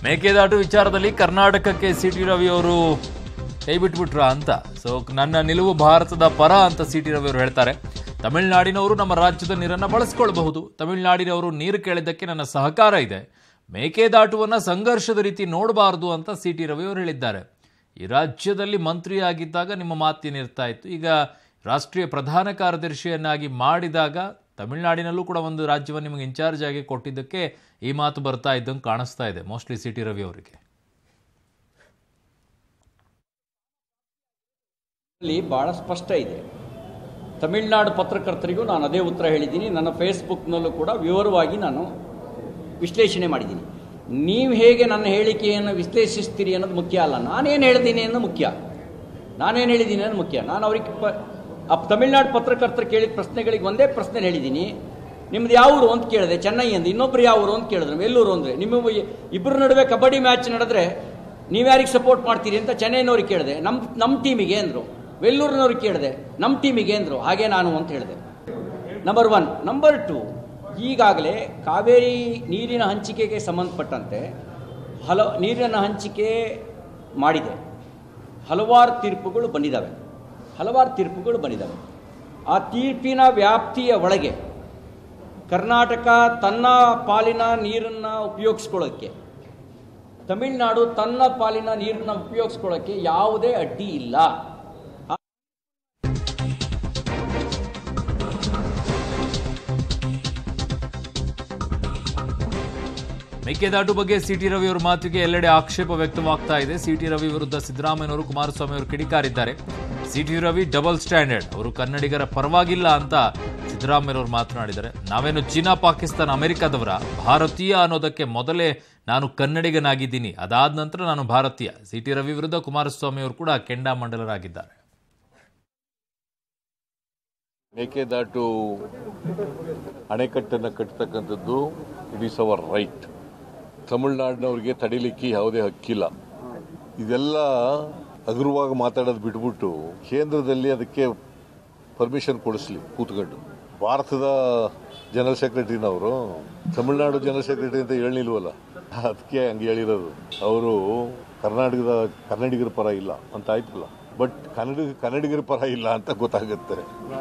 ಮೇಕೆದಾಟು ವಿಚಾರದಲ್ಲಿ ಕರ್ನಾಟಕಕ್ಕೆ C T Ravi ಅವರು ಕೈ ಬಿಟ್ಬಿಟ್ರ ಅಂತ ಸೊ ನನ್ನ ನಿಲುವು ಭಾರತದ ಪರ ಅಂತ ಸಿ ಟಿ ರವಿ ಅವರು ಹೇಳ್ತಾರೆ ತಮಿಳುನಾಡಿನವರು ನಮ್ಮ ರಾಜ್ಯದ ನೀರನ್ನು ಬಳಸ್ಕೊಳ್ಬಹುದು ತಮಿಳುನಾಡಿನವರು ನೀರು ಕೇಳಿದ್ದಕ್ಕೆ ನನ್ನ ಸಹಕಾರ ಇದೆ ಮೇಕೆದಾಟುವನ್ನ ಸಂಘರ್ಷದ ರೀತಿ ನೋಡಬಾರದು ಅಂತ ಸಿ ಟಿ ರವಿ ಅವರು ಹೇಳಿದ್ದಾರೆ ಈ ರಾಜ್ಯದಲ್ಲಿ ಮಂತ್ರಿಯಾಗಿದ್ದಾಗ ನಿಮ್ಮ ಮಾತೇನಿರ್ತಾ ಇತ್ತು ಈಗ ರಾಷ್ಟ್ರೀಯ ಪ್ರಧಾನ ಕಾರ್ಯದರ್ಶಿಯನ್ನಾಗಿ ಮಾಡಿದಾಗ ತಮಿಳುನಾಡಿನಲ್ಲೂ ಕೂಡ ಒಂದು ರಾಜ್ಯವನ್ನು ನಿಮಗೆ ಇನ್ಚಾರ್ಜ್ ಆಗಿ ಕೊಟ್ಟಿದ್ದಕ್ಕೆ ಈ ಮಾತು ಬರ್ತಾ ಇದ್ದಂಗೆ ಕಾಣಿಸ್ತಾ ಇದೆ ಮೋಸ್ಟ್ಲಿ ಸಿ ಟಿ ರವಿ ಅವರಿಗೆ ಅಲ್ಲಿ ಭಾಳ ಸ್ಪಷ್ಟ ಇದೆ ತಮಿಳುನಾಡು ಪತ್ರಕರ್ತರಿಗೂ ನಾನು ಅದೇ ಉತ್ತರ ಹೇಳಿದ್ದೀನಿ ನನ್ನ ಫೇಸ್ಬುಕ್ನಲ್ಲೂ ಕೂಡ ವಿವರವಾಗಿ ನಾನು ವಿಶ್ಲೇಷಣೆ ಮಾಡಿದ್ದೀನಿ ನೀವು ಹೇಗೆ ನನ್ನ ಹೇಳಿಕೆಯನ್ನು ವಿಶ್ಲೇಷಿಸ್ತೀರಿ ಅನ್ನೋದು ಮುಖ್ಯ ಅಲ್ಲ ನಾನೇನು ಹೇಳ್ತೀನಿ ಅನ್ನೋದು ಮುಖ್ಯ ನಾನೇನು ಹೇಳಿದ್ದೀನಿ ಅನ್ನೋದು ಮುಖ್ಯ ನಾನು ಅವ್ರಿಗೆ ಪ ಆ ತಮಿಳುನಾಡು ಪತ್ರಕರ್ತರು ಕೇಳಿದ ಪ್ರಶ್ನೆಗಳಿಗೆ ಒಂದೇ ಪ್ರಶ್ನೆ ಹೇಳಿದ್ದೀನಿ ನಿಮ್ದು ಯಾವ ಊರು ಅಂತ ಕೇಳಿದೆ ಚೆನ್ನೈ ಅಂದ ಇನ್ನೊಬ್ರು ಯಾವ ಊರು ಅಂತ ಕೇಳಿದ್ರು ವೆಲ್ಲೂರು ಅಂದರೆ ನಿಮ್ಮ ಇಬ್ಬರ ನಡುವೆ ಕಬಡ್ಡಿ ಮ್ಯಾಚ್ ನಡೆದ್ರೆ ನೀವ್ಯಾರಿಗೆ ಸಪೋರ್ಟ್ ಮಾಡ್ತೀರಿ ಅಂತ ಚೆನ್ನೈನವ್ರಿಗೆ ಕೇಳಿದೆ ನಮ್ಮ ನಮ್ಮ ಟೀಮಿಗೆ ಅಂದರು ವೆಲ್ಲೂರಿನವ್ರಿಗೆ ಕೇಳಿದೆ ನಮ್ಮ ಟೀಮಿಗೆ ಅಂದರು ಹಾಗೆ ನಾನು ಅಂತ ಹೇಳಿದೆ ನಂಬರ್ ಒನ್ ನಂಬರ್ ಟು ಈಗಾಗಲೇ ಕಾವೇರಿ ನೀರಿನ ಹಂಚಿಕೆಗೆ ಸಂಬಂಧಪಟ್ಟಂತೆ ಹಲ ನೀರಿನ ಹಂಚಿಕೆ ಮಾಡಿದೆ ಹಲವಾರು ತೀರ್ಪುಗಳು ಬಂದಿದ್ದಾವೆ ಹಲವಾರು ತೀರ್ಪುಗಳು ಬಂದಿದ್ದಾವೆ ಆ ತೀರ್ಪಿನ ವ್ಯಾಪ್ತಿಯ ಒಳಗೆ ಕರ್ನಾಟಕ ತನ್ನ ಪಾಲಿನ ನೀರನ್ನು ಉಪಯೋಗಿಸ್ಕೊಳ್ಳೋಕ್ಕೆ ತಮಿಳುನಾಡು ತನ್ನ ಪಾಲಿನ ನೀರನ್ನು ಉಪಯೋಗಿಸ್ಕೊಳ್ಳೋಕ್ಕೆ ಯಾವುದೇ ಅಡ್ಡಿ ಇಲ್ಲ ಮೇಕೆದಾಟು ಬಗ್ಗೆ ಸಿ ಟಿ ರವಿ ಅವರ ಮಾತಿಗೆ ಎಲ್ಲೆಡೆ ಆಕ್ಷೇಪ ವ್ಯಕ್ತವಾಗ್ತಾ ಇದೆ ಸಿ ಟಿ ರವಿ ವಿರುದ್ಧ ಸಿದ್ದರಾಮಯ್ಯನವರು ಕುಮಾರಸ್ವಾಮಿ ಅವರು ಕಿಡಿಕಾರಿದ್ದಾರೆ C T Ravi double standard ಅವರು ಕನ್ನಡಿಗರ ಪರವಾಗಿಲ್ಲ ಅಂತ ಸಿದ್ದರಾಮಯ್ಯನವರು ಮಾತನಾಡಿದ್ದಾರೆ ನಾವೇನು ಚೀನಾ ಪಾಕಿಸ್ತಾನ ಅಮೆರಿಕದವರ ಭಾರತೀಯ ಅನ್ನೋದಕ್ಕೆ ಮೊದಲೇ ನಾನು ಕನ್ನಡಿಗನಾಗಿದ್ದೀನಿ ಅದಾದ ನಂತರ ನಾನು ಭಾರತೀಯ ಸಿ ಟಿ ರವಿ ವಿರುದ್ಧ ಕುಮಾರಸ್ವಾಮಿ ಅವರು ಕೂಡ ಕೆಂಡಾಮಂಡಲರಾಗಿದ್ದಾರೆ ಮೇಕೆದಾಟು ಅಣೆಕಟ್ಟನ್ನು ಕಟ್ಟತಕ್ಕಂಥದ್ದು ಇಟ್ ಈಸ್ ಅವರ್ ರೈಟ್ ತಮಿಳ್ನಾಡಿನವ್ರಿಗೆ ತಡಿಲಿಕ್ಕೆ ಯಾವುದೇ ಹಕ್ಕಿಲ್ಲ ಇದೆಲ್ಲ ಹಗುರವಾಗಿ ಮಾತಾಡೋದು ಬಿಟ್ಬಿಟ್ಟು ಕೇಂದ್ರದಲ್ಲಿ ಅದಕ್ಕೆ ಪರ್ಮಿಷನ್ ಕೊಡಿಸ್ಲಿ ಕೂತ್ಕೊಂಡು ಭಾರತದ ಜನರಲ್ ಸೆಕ್ರೆಟರಿನವರು ತಮಿಳ್ನಾಡು ಜನರಲ್ ಸೆಕ್ರೆಟರಿ ಅಂತ ಹೇಳಿಲ್ವಲ್ಲ ಅದಕ್ಕೆ ಹಂಗೆ ಹೇಳಿರೋದು ಅವರು ಕರ್ನಾಟಕದ ಕನ್ನಡಿಗರ ಪರ ಇಲ್ಲ ಅಂತ ಆಯ್ತಲ್ಲ ಬಟ್ ಕನ್ನಡ ಕನ್ನಡಿಗರ ಪರ ಇಲ್ಲ ಅಂತ ಗೊತ್ತಾಗುತ್ತೆ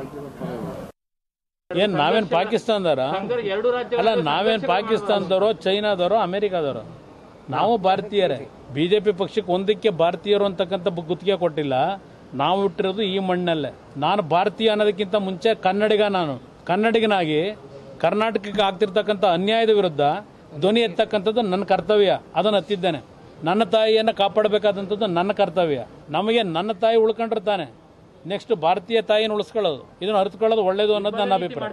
ಏನ್ ನಾವೇನ್ ಪಾಕಿಸ್ತಾನದವರ ಅಲ್ಲ ನಾವೇನ್ ಪಾಕಿಸ್ತಾನದವರು ಚೈನಾದವರು ಅಮೆರಿಕಾದವರು ನಾವು ಭಾರತೀಯರೇ ಬಿಜೆಪಿ ಪಕ್ಷಕ್ಕೆ ಒಂದಕ್ಕೆ ಭಾರತೀಯರು ಅಂತಕ್ಕಂಥ ಬು- ಗುತ್ತಿಗೆ ಕೊಟ್ಟಿಲ್ಲ ನಾವು ಇಟ್ಟಿರೋದು ಈ ಮಣ್ಣಲ್ಲೇ ನಾನು ಭಾರತೀಯ ಅನ್ನೋದಕ್ಕಿಂತ ಮುಂಚೆ ಕನ್ನಡಿಗ ನಾನು ಕನ್ನಡಿಗನಾಗಿ ಕರ್ನಾಟಕಕ್ಕೆ ಆಗ್ತಿರ್ತಕ್ಕಂಥ ಅನ್ಯಾಯದ ವಿರುದ್ಧ ಧ್ವನಿ ಎತ್ತಕ್ಕಂಥದ್ದು ನನ್ನ ಕರ್ತವ್ಯ ಅದನ್ನು ಹತ್ತಿದ್ದೇನೆ ನನ್ನ ತಾಯಿಯನ್ನು ಕಾಪಾಡಬೇಕಾದಂಥದ್ದು ನನ್ನ ಕರ್ತವ್ಯ ನಮಗೆ ನನ್ನ ತಾಯಿ ಉಳ್ಕೊಂಡಿರ್ತಾನೆ ನೆಕ್ಸ್ಟ್ ಭಾರತೀಯ ತಾಯಿನ ಉಳಿಸ್ಕೊಳ್ಳೋದು ಇದನ್ನು ಅರಿತುಕೊಳ್ಳೋದು ಒಳ್ಳೇದು ಅನ್ನೋದು ನನ್ನ ಅಭಿಪ್ರಾಯ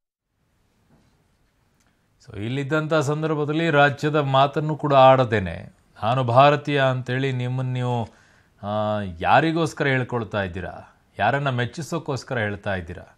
ಸೊ ಇಲ್ಲಿದ್ದಂಥ ಸಂದರ್ಭದಲ್ಲಿ ರಾಜ್ಯದ ಮಾತನ್ನು ಕೂಡ ಆಡದೇನೆ ನಾನು ಭಾರತೀಯ ಅಂತೇಳಿ ನಿಮ್ಮನ್ನು ನೀವು ಆ, ಯಾರಿಗೋಸ್ಕರ ಹೇಳ್ಕೊಳ್ತಾ ಇದ್ದೀರಾ ಯಾರನ್ನ ಮೆಚ್ಚಿಸೋಕ್ಕೋಸ್ಕರ ಹೇಳ್ತಾ ಇದ್ದೀರಾ